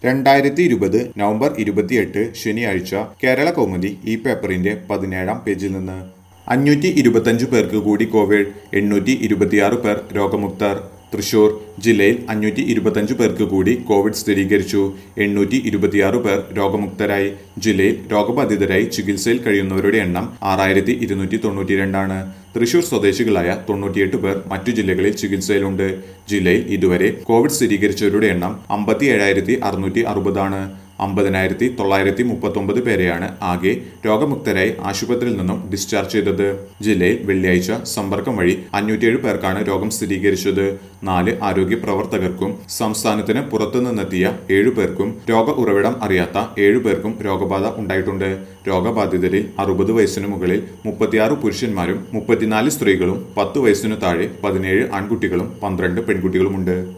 രണ്ടായിരത്തി ഇരുപത് നവംബർ ഇരുപത്തിയെട്ട് ശനിയാഴ്ച കേരള കൗമുദി ഈ പേപ്പറിന്റെ പതിനേഴാം പേജിൽ നിന്ന് അഞ്ഞൂറ്റി ഇരുപത്തഞ്ച് പേർക്ക് കൂടി കോവിഡ് എണ്ണൂറ്റി ഇരുപത്തിയാറ് പേർ രോഗമുക്തർ തൃശൂർ ജില്ലയിൽ അഞ്ഞൂറ്റി ഇരുപത്തഞ്ച് പേർക്ക് കൂടി കോവിഡ് സ്ഥിരീകരിച്ചു എണ്ണൂറ്റി ഇരുപത്തിയാറ് പേർ രോഗമുക്തരായി ജില്ലയിൽ രോഗബാധിതരായി ചികിത്സയിൽ കഴിയുന്നവരുടെ എണ്ണം ആറായിരത്തി ഇരുന്നൂറ്റി തൊണ്ണൂറ്റി രണ്ടാണ് തൃശൂർ സ്വദേശികളായ തൊണ്ണൂറ്റിയെട്ട് പേർ മറ്റു ജില്ലകളിൽ ചികിത്സയിലുണ്ട് ജില്ലയിൽ ഇതുവരെ കോവിഡ് സ്ഥിരീകരിച്ചവരുടെ എണ്ണം അമ്പത്തി ഏഴായിരത്തി അറുന്നൂറ്റി അറുപതാണ് അമ്പതിനായിരത്തി തൊള്ളായിരത്തി മുപ്പത്തൊമ്പത് പേരെയാണ് ആകെ രോഗമുക്തരായി ആശുപത്രിയിൽ നിന്നും ഡിസ്ചാർജ് ചെയ്തത് ജില്ലയിൽ വെള്ളിയാഴ്ച സമ്പർക്കം വഴി അഞ്ഞൂറ്റിയേഴ് പേർക്കാണ് രോഗം സ്ഥിരീകരിച്ചത് നാല് ആരോഗ്യ പ്രവർത്തകർക്കും സംസ്ഥാനത്തിന് പുറത്തുനിന്നെത്തിയ ഏഴു പേർക്കും രോഗ ഉറവിടം അറിയാത്ത ഏഴു പേർക്കും രോഗബാധ ഉണ്ടായിട്ടുണ്ട് രോഗബാധിതരിൽ അറുപത് വയസ്സിനു മുകളിൽ മുപ്പത്തിയാറ് പുരുഷന്മാരും മുപ്പത്തിനാല് സ്ത്രീകളും പത്ത് വയസ്സിനു താഴെ പതിനേഴ് ആൺകുട്ടികളും പന്ത്രണ്ട് പെൺകുട്ടികളുമുണ്ട്